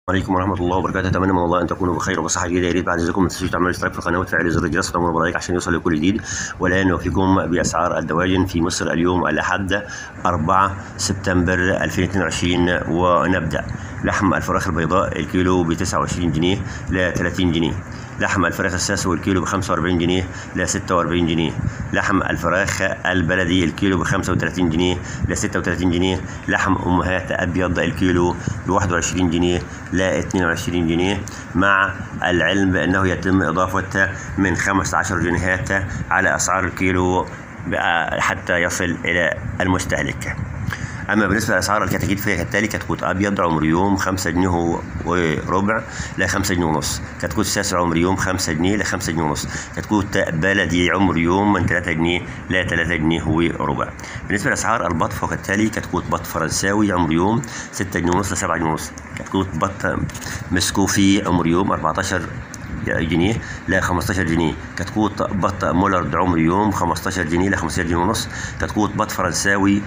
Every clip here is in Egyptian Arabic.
عليكم ورحمة الله وبركاته أتمنى من الله أن تكونوا بخير وبصحة جيدة يا ريت بعد إذنكم ما تنسوش تعملوا اشتراك في القناة وتفعلوا زر الجرس وتعملوا لايك عشان يوصل لكل جديد والآن نوفيكم بأسعار الدواجن في مصر اليوم الأحد 4 سبتمبر 2022 ونبدأ لحم الفراخ البيضاء الكيلو ب 29 جنيه ل 30 جنيه لحم الفراخ الساسو الكيلو ب 45 جنيه ل 46 جنيه لحم الفراخ البلدي الكيلو ب 35 جنيه ل 36 جنيه لحم امهات ابيض الكيلو ب 21 جنيه ل 22 جنيه مع العلم بانه يتم اضافه من 15 جنيهات على اسعار الكيلو حتى يصل الى المستهلك اما بالنسبه لاسعار الكتاكيت فهي كالتالي كتكوت ابيض عمر يوم 5 جنيه وربع ل 5 جنيه ونص كتكوت ساسع عمر يوم 5 جنيه ل 5 جنيه ونص كتكوت بلدي عمر يوم من 3 جنيه ل 3 جنيه وربع بالنسبه لاسعار البط فهو كالتالي كتكوت بط فرنساوي عمر يوم 6 جنيه ونص ل 7 جنيه ونص كتكوت بط مسكوفي عمر يوم 14 جنيه ل 15 جنيه كتكوت بط مولرد عمر يوم 15 جنيه ل 15 جنيه ونص كتكوت بط فرنساوي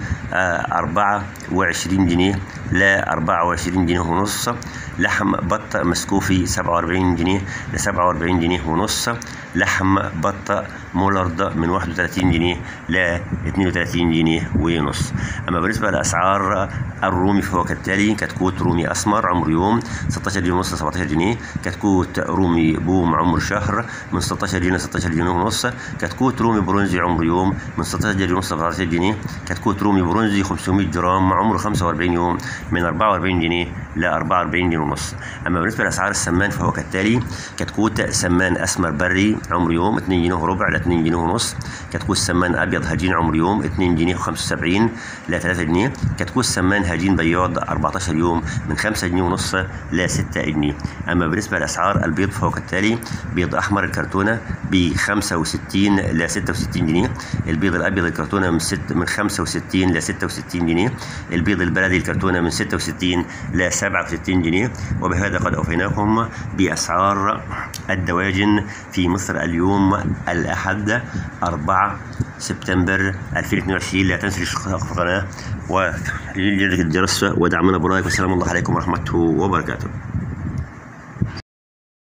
24 جنيه ل 24 جنيه ونص لحم بط مسكوفي 47 جنيه ل 47 جنيه ونص لحم بط مولرد من 31 جنيه ل 32 جنيه ونص اما بالنسبه لاسعار الرومي فهو كالتالي كتكوت رومي اسمر عمر يوم 16 جنيه ونص ل 17 جنيه كتكوت رومي بوم عمر شهر من 16 جنيه ل 16 جنيه ونص كتكوت رومي برونزي عمر يوم من 16 جنيه ونص ل 17 جنيه كتكوت رومي برونزي 500 جرام عمره 45 يوم من 44 جنيه ل 44 جنيه ونص اما بالنسبه لاسعار السمان فهو كالتالي كتكوت سمان اسمر بري عمر يوم 2 جنيه وربع ل 2 جنيه ونص كتكوت سمان ابيض هجين عمر يوم 2 جنيه و75 ل 3 جنيه كتكوت سمان هجين بياض 14 يوم من 5 جنيه ونص ل 6 جنيه اما بالنسبه لاسعار البيض فهو كالتالي بيض احمر الكرتونه ب 65 ل 66 جنيه البيض الابيض الكرتونه من 6 من 65 ل 66 جنيه البيض البلدي الكرتونه من 66 ل 67 جنيه وبهذا قد اوفيناكم باسعار الدواجن في مصر اليوم الاحد 4 سبتمبر 2022 لا تنسوا الاشتراك في القناه وتفعيل جرس الجرس ودعمنا برايك والسلام الله عليكم ورحمه وبركاته